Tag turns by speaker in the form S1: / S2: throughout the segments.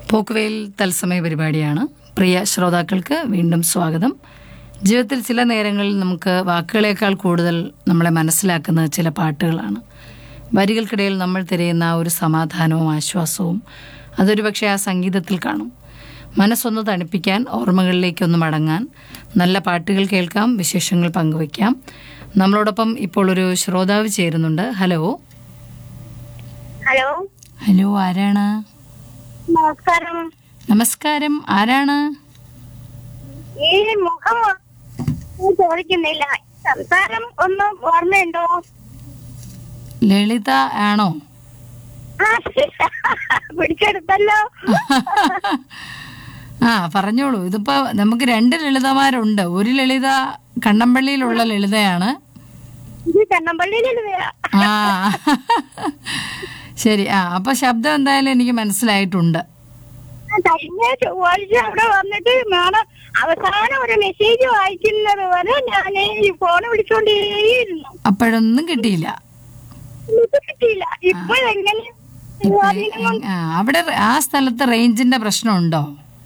S1: പോക്കുവെയിൽ തത്സമയ പരിപാടിയാണ് പ്രിയ ശ്രോതാക്കൾക്ക് വീണ്ടും സ്വാഗതം ജീവിതത്തിൽ ചില നേരങ്ങളിൽ നമുക്ക് വാക്കുകളേക്കാൾ കൂടുതൽ നമ്മളെ മനസ്സിലാക്കുന്ന ചില പാട്ടുകളാണ് വരികൾക്കിടയിൽ നമ്മൾ തിരയുന്ന ആ ഒരു സമാധാനവും ആശ്വാസവും അതൊരു പക്ഷേ ആ സംഗീതത്തിൽ കാണും മനസ്സൊന്ന് തണുപ്പിക്കാൻ ഓർമ്മകളിലേക്കൊന്ന് മടങ്ങാൻ നല്ല പാട്ടുകൾ കേൾക്കാം വിശേഷങ്ങൾ പങ്കുവയ്ക്കാം നമ്മളോടൊപ്പം ഇപ്പോൾ ഒരു ശ്രോതാവ് ചേരുന്നുണ്ട് ഹലോ
S2: ഹലോ
S1: ഹലോ ആരാണ്
S2: നമസ്കാരം
S1: നമസ്കാരം ആരാണ്
S2: ഈ മുഖം ചോദിക്കുന്നില്ല സംസാരം ഒന്നും ഓർമ്മയുണ്ടോ
S1: ലളിത ആണോ
S2: ആ, പിടിച്ചെടുത്തല്ലോ
S1: ആ പറഞ്ഞോളൂ ഇതിപ്പോ നമുക്ക് രണ്ട് ലളിതമാരുണ്ട് ഒരു ലളിത കണ്ണമ്പള്ളിയിലുള്ള ലളിതയാണ്
S2: ഇത് കണ്ണമ്പള്ളിയിലല്ലേ
S1: ആ ശരി ആ അപ്പൊ ശബ്ദം എന്തായാലും എനിക്ക് മനസ്സിലായിട്ടുണ്ട്
S2: കഴിഞ്ഞ ചൊവ്വാഴ്ച അവിടെ വന്നിട്ട് മാഡം അവസാനം ഒരു മെസ്സേജ് വായിക്കുന്നത് വരെ ഞാൻ ഈ ഫോൺ വിളിച്ചോണ്ടേയിരുന്നു
S1: അപ്പോഴൊന്നും കിട്ടിയില്ല
S2: ഇത് കിട്ടിയില്ല ഇപ്പോഴെങ്ങനെ
S1: ഇപ്പൊ, ആ, അവിടെ ആ സ്ഥലത്ത് റേഞ്ചിന്റെ പ്രശ്നമുണ്ടോ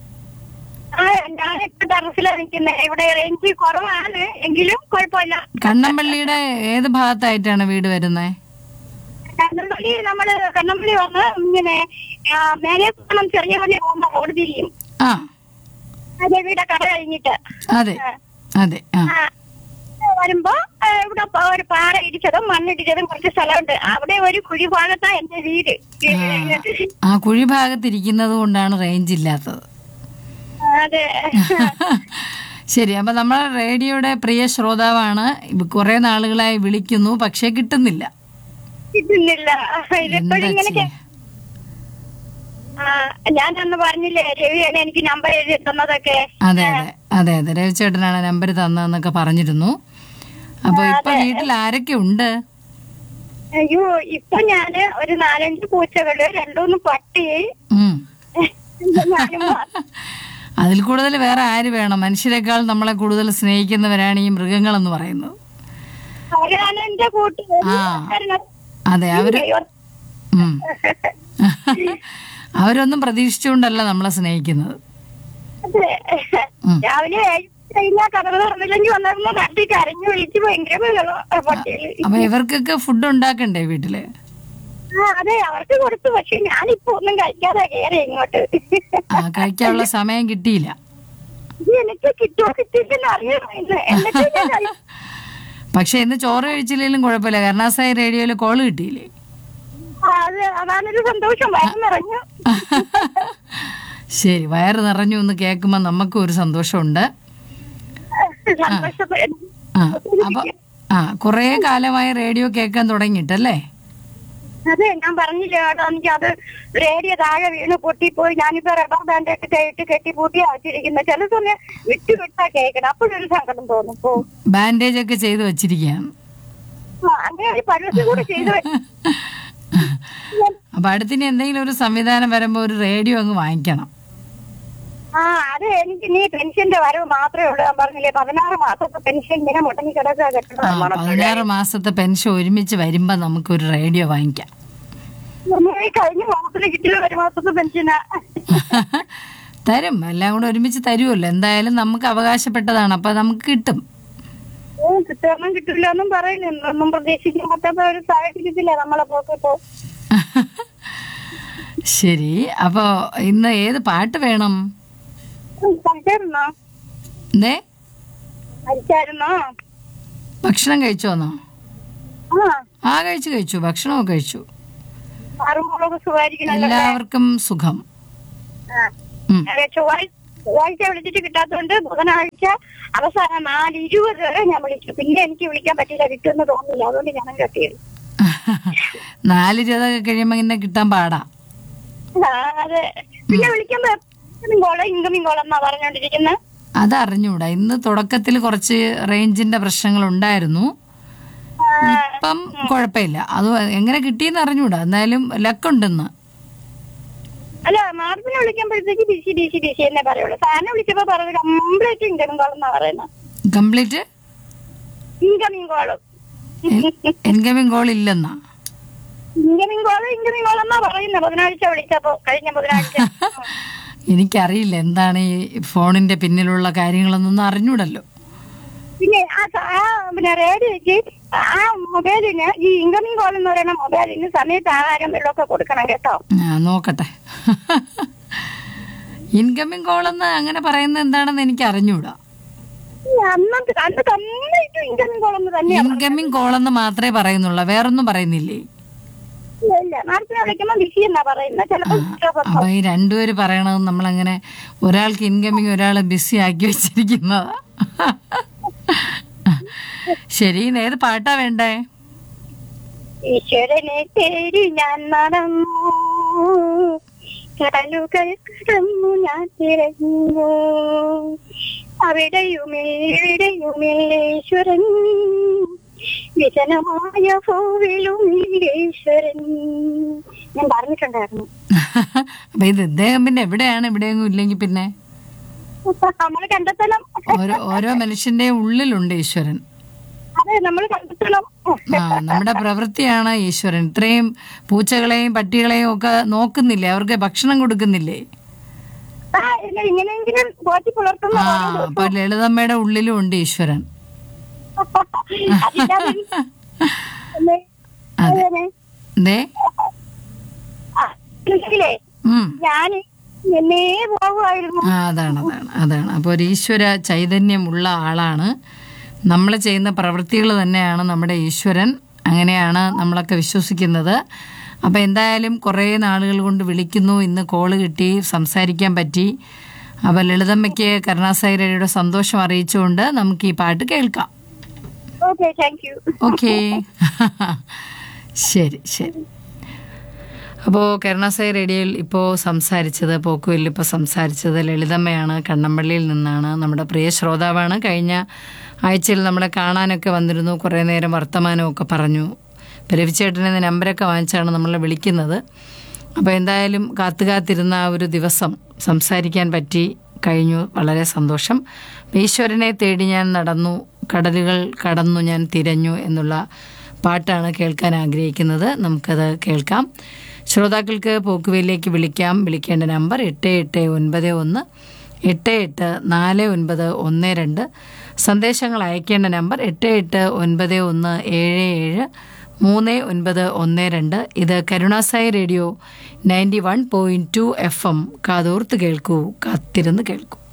S2: ആ, ഞാനിപ്പോ ടെറസിലാണ് നിൽക്കുന്നത് ഇവിടെ റേഞ്ച് കുറവാണ് എങ്കിലും കുഴപ്പമില്ല
S1: കണ്ണമ്പള്ളിയുടെ ഏത് ഭാഗത്തായിട്ടാണ് വീട് വരുന്നത്
S2: കണ്ണമ്പള്ളി നമ്മള് കണ്ണമ്പള്ളി വന്ന് ഇങ്ങനെ ആ, മേലെ പോകണം ചെറിയ വലിയ പോകുമ്പോ റോഡ് തിരിയും
S1: ആ
S2: ദേവിയുടെ കട കഴിഞ്ഞിട്ട്
S1: അതെ അതെ ആ
S2: ആ, വരുമ്പോ ആ, ഇവിടെ പ- ഒരു പാറ ഇടിച്ചതും മണ്ണിടിച്ചതും കുറച്ച് സ്ഥലമുണ്ട് അവിടെ ഒരു കുഴി ഭാഗത്താ എന്റെ വീട്
S1: ആ കുഴി ഭാഗത്തിരിക്കുന്നത് കൊണ്ടാണ് റേഞ്ച് ഇല്ലാത്തത്
S2: അതെ
S1: ശരി അപ്പൊ നമ്മൾ റേഡിയോയുടെ പ്രിയ ശ്രോതാവാണ് കുറെ നാളുകളായി വിളിക്കുന്നു പക്ഷെ കിട്ടുന്നില്ല
S2: കിട്ടുന്നില്ല ഇതിപ്പോഴും
S1: എന്താ
S2: ഇങ്ങനെ
S1: ചെയ്യാ?
S2: ആ, ഞാൻ അന്ന് പറഞ്ഞില്ലേ രവിയാണ് എനിക്ക് നമ്പർ എഴുതി തന്നതൊക്കെ
S1: അതെ അതെ അതെ അതെ രവിചേട്ടനാണ് നമ്പർ തന്നതെന്നൊക്കെ പറഞ്ഞിരുന്നു അപ്പൊ ഇപ്പൊ വീട്ടിൽ ആരൊക്കെ ഉണ്ട്
S2: അയ്യോ ഇപ്പൊ ഞാന് ഒരു നാലഞ്ച് പൂച്ചകള് രണ്ടൂന്ന് പട്ടി
S1: ഉം.
S2: ഞാനും മാത്രം.
S1: അതിൽ കൂടുതൽ വേറെ ആര് വേണം മനുഷ്യരെക്കാൾ നമ്മളെ കൂടുതൽ സ്നേഹിക്കുന്നവരാണ് ഈ മൃഗങ്ങളെന്ന് പറയുന്നത്
S2: അവരാണ് എന്റെ കൂട്ടുകാരി
S1: ആ. അതെ അവര് ഉം. അവരൊന്നും പ്രതീക്ഷിച്ചുകൊണ്ടല്ല നമ്മളെ സ്നേഹിക്കുന്നത്
S2: അതെ. രാവിലെ ഏഴ് കഴിഞ്ഞാൽ കടൽ തുറന്നില്ലെങ്കിൽ വന്നിരുന്ന തട്ടി കരഞ്ഞു വിളിച്ച് ഭയങ്കര ബഹളം പട്ടികള്
S1: അപ്പൊ ഇവർക്കൊക്കെ ഫുഡ് ഉണ്ടാക്കണ്ടേ വീട്ടില്
S2: ആ അതെ അവർക്ക് കൊടുത്തു പക്ഷെ ഞാനിപ്പോ ഒന്നും കഴിക്കാതെ കയറി ഇങ്ങോട്ട്
S1: ആ കഴിക്കാനുള്ള സമയം കിട്ടിയില്ല
S2: ഇത് എനിക്ക് കിട്ടുമോ കിട്ടിയില്ലെന്ന് അറിയണം ഇന്ന്. എന്നിട്ട് ഞാൻ കഴി-
S1: പക്ഷെ ഇന്ന് ചോറ് കഴിച്ചില്ലെങ്കിലും കുഴപ്പമില്ല കരുണാസായി റേഡിയോയിൽ കോള് കിട്ടിയില്ലേ
S2: ആ, അത് അതാണൊരു സന്തോഷം വയറ് നിറഞ്ഞു
S1: ശരി വയറ് നിറഞ്ഞു എന്ന് കേൾക്കുമ്പോൾ നമുക്കും ഒരു സന്തോഷമുണ്ട്
S2: സന്തോഷപ്പെടുന്നു
S1: ആ അപ്പൊ ആ കുറേ കാലമായി റേഡിയോ കേൾക്കാൻ തുടങ്ങിയിട്ടല്ലേ
S2: അതെ ഞാൻ പറഞ്ഞില്ലേ ഏട്ടാ എനിക്ക് അത് റേഡിയോ താഴെ വീണ് പൊട്ടിപ്പോയി ഞാനിപ്പോ റബ്ബർ ബാൻഡ് ഒക്കെ കേട്ട് കെട്ടി പൂട്ടി വെച്ചിരിക്കുന്നത് ചില സമയം വിട്ടു വിട്ടാ കേൾക്കണം അപ്പോഴൊരു സങ്കടം തോന്നും പോ
S1: ബാൻഡേജ് ഒക്കെ ചെയ്ത് വെച്ചിരിക്കുകയാണ്
S2: ആ, അങ്ങനെ ഒരു പരുവത്തിൽ കൂടെ ചെയ്തു വെ-
S1: അപ്പൊ അടുത്തിനി എന്തെങ്കിലും ഒരു സംവിധാനം വരുമ്പോൾ ഒരു റേഡിയോ അങ്ങ് വാങ്ങിക്കണം
S2: ആ അത് എനിക്ക് നീ പെൻഷന്റെ വരവ് മാത്രമേ ഉള്ളൂ ഞാൻ പറഞ്ഞില്ലേ പതിനാറ് മാസത്തെ പെൻഷൻ ഇങ്ങനെ മുടങ്ങി കിടക്കുക
S1: ആ
S2: കെട്ടണം
S1: പതിനാറ് മാസത്തെ പെൻഷൻ ഒരുമിച്ച് വരുമ്പോൾ നമുക്കൊരു റേഡിയോ വാങ്ങിക്കാം
S2: ഈ കഴിഞ്ഞ മാസത്തിൽ കിട്ടിയ ഒരു മാസത്തെ പെൻഷനാ
S1: തരും എല്ലാം കൂടെ ഒരുമിച്ച് തരുമല്ലോ എന്തായാലും നമുക്ക് അവകാശപ്പെട്ടതാണ് അപ്പൊ നമുക്ക് കിട്ടും
S2: ഓ കിട്ടുമെന്നും കിട്ടില്ല എന്നും പറയുന്നു ഒന്നും പ്രതീക്ഷിക്കാത്ത ഒരു സാഹചര്യത്തില്ല നമ്മളെ പോക്കപ്പോ
S1: ശരി അപ്പോ ഇന്ന് ഏത് പാട്ട് വേണം
S2: കഴിച്ചായിരുന്നോ
S1: എന്തേ
S2: കഴിച്ചായിരുന്നോ
S1: ഭക്ഷണം കഴിച്ചോന്നോ
S2: ആ
S1: ആ കഴിച്ചു കഴിച്ചു ഭക്ഷണമൊക്കെ കഴിച്ചു
S2: ആറുമ്പോളൊക്കെ സുഖമായിരിക്കണല്ലോ
S1: എല്ലാവർക്കും സുഖം
S2: ആ.
S1: ഉം.
S2: അതെ, ചൊവ്വാഴ്ച ചൊവ്വാഴ്ച വിളിച്ചിട്ട് കിട്ടാത്തതുകൊണ്ട് ബുധനാഴ്ച അവസാനം നാല് ഇരുപത് വരെ ഞാൻ വിളിച്ചു പിന്നെ എനിക്ക് വിളിക്കാൻ പറ്റില്ല കിട്ടുമെന്ന് തോന്നുന്നില്ല അതുകൊണ്ട് ഞാൻ കട്ടിയത്
S1: നാല് ഇരുപതൊക്കെ കഴിയുമ്പോൾ ഇങ്ങനെ കിട്ടാൻ പാടാ
S2: അതെ പിന്നെ വിളിക്കുമ്പോ ഇൻകമിങ് കോള് ഇൻകമിങ് കോൾ എന്നാ പറഞ്ഞോണ്ടിരിക്കുന്നത്
S1: അതറിഞ്ഞൂടാ ഇന്ന് തുടക്കത്തിൽ കുറച്ച് റേഞ്ചിന്റെ പ്രശ്നങ്ങൾ ഉണ്ടായിരുന്നു ഇപ്പം കുഴപ്പമില്ല അത് എങ്ങനെ കിട്ടിയെന്ന് അറിഞ്ഞൂടാ എന്തായാലും ലക്കുണ്ടെന്ന്
S2: അല്ല മാർബിനെ വിളിക്കുമ്പോഴത്തേക്ക് D C D C D C എന്നേ പറയുള്ളൂ സാറിനെ വിളിച്ചപ്പോ പറഞ്ഞത് കംപ്ലീറ്റ് ഇൻകമിങ് കോൾ എന്നാ പറയുന്നത്
S1: complete
S2: incoming call
S1: incoming call ഇല്ലെന്നാ
S2: ഇൻകമിങ് കോള് ഇൻകമിങ് കോളെന്നാ പറയുന്നത് ബുധനാഴ്ച വിളിച്ചപ്പോ കഴിഞ്ഞ ബുധനാഴ്ച
S1: എനിക്കറിയില്ല എന്താണ് ഈ ഫോണിന്റെ പിന്നിലുള്ള കാര്യങ്ങളൊന്നും അറിഞ്ഞൂടല്ലോ
S2: പിന്നെ ആ സ- ആ പിന്നെ റേഡിയോക്ക് ആ മൊബൈലിന് ഈ ഇൻകമിങ് കോൾ എന്ന് പറയുന്ന മൊബൈലിന് സമയത്ത് ആഹാരം വെള്ളമൊക്കെ കൊടുക്കണം കേട്ടോ
S1: ആ നോക്കട്ടെ ഇൻകമിങ് കോളെന്ന് അങ്ങനെ പറയുന്നത് എന്താണെന്ന് എനിക്ക് അറിഞ്ഞൂടാ
S2: ഈ അന്നത്തെ അന്ന് കമ്മിറ്റ് ഇൻകമിങ് കോൾ എന്ന് തന്നെയാ
S1: ഇൻകമിങ് കോളെന്ന് മാത്രമേ പറയുന്നുള്ളൂ വേറൊന്നും പറയുന്നില്ലേ
S2: ഇല്ല, ഇല്ല മാഡത്തിനെ വിളിക്കുമ്പോ ബിസി എന്നാ പറയുന്നത് ചിലപ്പോ
S1: അപ്പൊ ഈ രണ്ടുപേര് പറയണത് നമ്മളങ്ങനെ ഒരാൾക്ക് ഇൻകമിങ് ഒരാളെ ബിസി ആക്കി വെച്ചിരിക്കുന്നതാ ശരി ഇന്ന് ഏത് പാട്ടാ വേണ്ടേ
S2: ഈശ്വരനെ തേടി ഞാൻ നടന്നു കടലുകൾ കടന്നു ഞാൻ തിരഞ്ഞു അവിടെയുമില്ലെവിടെയുമില്ലേശ്വരൻ വിജനമായ ഭൂവിലും ഈശ്വരൻ ഞാൻ പറഞ്ഞിട്ടുണ്ടായിരുന്നു
S1: അപ്പൊ ഇത് ഇദ്ദേഹം പിന്നെ എവിടെയാണ് എവിടെയെങ്കിലും ഇല്ലെങ്കിൽ പിന്നെ
S2: നമ്മൾ കണ്ടെത്തണം
S1: ഓരോ ഓരോ മനുഷ്യന്റെയും ഉള്ളിലുണ്ട് ഈശ്വരൻ
S2: അതെ നമ്മൾ കണ്ടെത്തണം
S1: ആ നമ്മുടെ പ്രവൃത്തിയാണ് ഈശ്വരൻ ഇത്രയും പൂച്ചകളെയും പട്ടികളെയും ഒക്കെ നോക്കുന്നില്ലേ അവർക്ക് ഭക്ഷണം കൊടുക്കുന്നില്ലേ
S2: ആ ഇല്ല, ഇങ്ങനെയെങ്കിലും പോറ്റി പുലർത്തുന്ന
S1: ആ അപ്പൊ ലളിതമ്മയുടെ ഉള്ളിലും ഉണ്ട് ഈശ്വരൻ
S2: അതില്ലാതെ അല്ലേ?
S1: അതെ
S2: അതെ.
S1: ദേ
S2: ആ, കൃഷിയിലെ
S1: ഉം
S2: ഞാൻ എന്നേ പോകുമായിരുന്നു
S1: ആ അതാണ് അതാണ് അതാണ് അപ്പോൾ ഒരു ഈശ്വര ചൈതന്യമുള്ള ആളാണ് നമ്മൾ ചെയ്യുന്ന പ്രവൃത്തികൾ തന്നെയാണ് നമ്മുടെ ഈശ്വരൻ അങ്ങനെയാണ് നമ്മളൊക്കെ വിശ്വസിക്കുന്നത് അപ്പോൾ എന്തായാലും കുറേ നാളുകൾ കൊണ്ട് വിളിക്കുന്നു ഇന്ന് കോള് കിട്ടി സംസാരിക്കാൻ പറ്റി അപ്പോൾ ലളിതമ്മയ്ക്ക് കരുണാസായിരയുടെ സന്തോഷം അറിയിച്ചുകൊണ്ട് നമുക്ക് ഈ പാട്ട് കേൾക്കാം
S2: ഓക്കെ താങ്ക് യു
S1: ഓക്കെ ശരി ശരി അപ്പോൾ കരുണാസായി റേഡിയോയിൽ ഇപ്പോൾ സംസാരിച്ചത് പോക്കുവിൽ ഇപ്പോൾ സംസാരിച്ചത് ലളിതമ്മയാണ് കണ്ണമ്പള്ളിയിൽ നിന്നാണ് നമ്മുടെ പ്രിയ ശ്രോതാവാണ് കഴിഞ്ഞ ആഴ്ചയിൽ നമ്മളെ കാണാനൊക്കെ വന്നിരുന്നു കുറേ നേരം വർത്തമാനമൊക്കെ പറഞ്ഞു ഇപ്പോൾ രവിചേട്ടനെ നമ്പരൊക്കെ വാങ്ങിച്ചാണ് നമ്മളെ വിളിക്കുന്നത് അപ്പോൾ എന്തായാലും കാത്തു കാത്തിരുന്ന ആ ഒരു ദിവസം സംസാരിക്കാൻ പറ്റി കഴിഞ്ഞു വളരെ സന്തോഷം ഈശ്വരനെ തേടി ഞാൻ നടന്നു കടലുകൾ കടന്നു ഞാൻ തിരഞ്ഞു എന്നുള്ള പാട്ടാണ് കേൾക്കാൻ ആഗ്രഹിക്കുന്നത് നമുക്കത് കേൾക്കാം ശ്രോതാക്കൾക്ക് പോക്കുവയിലേക്ക് വിളിക്കാം വിളിക്കേണ്ട നമ്പർ എട്ട് എട്ട് ഒൻപത് ഒന്ന് എട്ട് എട്ട് നാല് ഒൻപത് ഒന്ന് രണ്ട് സന്ദേശങ്ങൾ അയക്കേണ്ട നമ്പർ എട്ട് എട്ട് ഒൻപത് ഒന്ന് ഏഴ് ഏഴ് മൂന്ന് ഒൻപത് ഒന്ന് രണ്ട് ഇത് കരുണാസായി radio ninety one point two F M കാതോർത്ത് കേൾക്കൂ കാത്തിരുന്ന് കേൾക്കൂ